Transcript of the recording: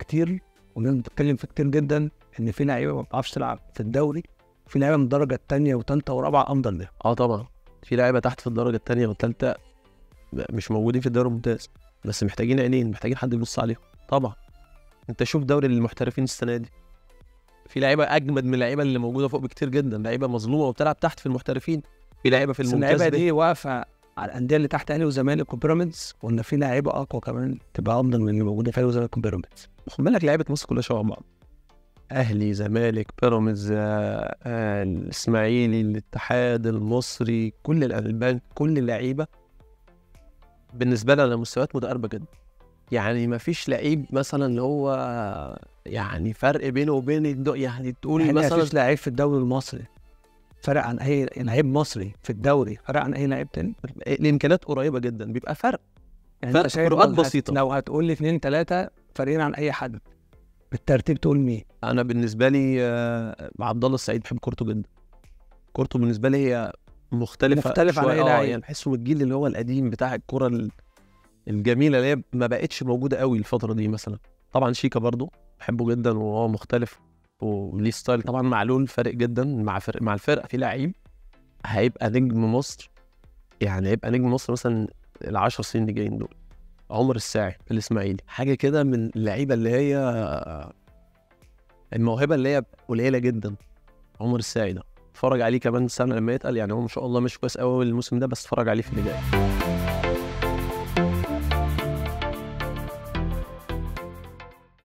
كتير والناس بتتكلم فيه كتير جدا ان في لعيبه ما بتعرفش تلعب في الدوري في لعيبه من الدرجه الثانيه وثالثه ورابعه افضل منها اه طبعا في لعيبه تحت في الدرجه الثانيه والثالثه مش موجودين في الدوري الممتاز بس محتاجين عينين محتاجين حد يبص عليهم طبعا انت شوف دوري المحترفين السنه دي في لعيبه اجمد من اللعيبه اللي موجوده فوق بكتير جدا لعيبه مظلومه وبتلعب تحت في المحترفين في لعيبه في بس الممتاز اللعيبه ب. دي واقفه على الانديه اللي تحت اهلي وزمالك وبيراميدز وان في لعيبه اقوى كمان تبقى افضل من اللي موجوده في اهلي وزمالك وبيراميدز خد بالك لعيبه مصر كلها شبه بعض اهلي زمالك بيراميدز آه، آه، الاسماعيلي الاتحاد المصري كل الالبان كل اللعيبه بالنسبه لي على مستويات متقاربه جدا يعني ما فيش لعيب مثلا اللي هو يعني فرق بينه وبين الدو يعني تقول يعني مثلا مفيش لعيب في الدوري المصري فرق عن اي لعيب مصري في الدوري فرق عن اي لعيب تاني الامكانيات قريبه جدا بيبقى فرق يعني فرق أنت شايف فروقات لو هت- بسيطة. لو هتقول لي اثنين ثلاثه فارقين عن اي حد بالترتيب تقول مين؟ انا بالنسبه لي آه، عبد الله السعيد بحب كورته جدا كورته بالنسبه لي هي مختلفه مختلف عن شوية. أي آه، لعيب. يعني بحسه من الجيل اللي هو القديم بتاع الكره ال- الجميله اللي هي ما بقتش موجوده قوي الفتره دي مثلا طبعا شيكا برضو بحبه جدا وهو مختلف وليه ستايل طبعا معلول فارق جدا مع فرق مع الفرقه في لعيب هيبقى نجم مصر يعني هيبقى نجم مصر مثلا العشر سنين اللي جايين دول عمر الساعي في الاسماعيلي حاجه كده من اللعيبه اللي هي الموهبه اللي هي قليله جدا عمر الساعي ده اتفرج عليه كمان سنه لما يتقل يعني هو ما شاء الله مش كويس قوي الموسم ده بس اتفرج عليه في اللي جاي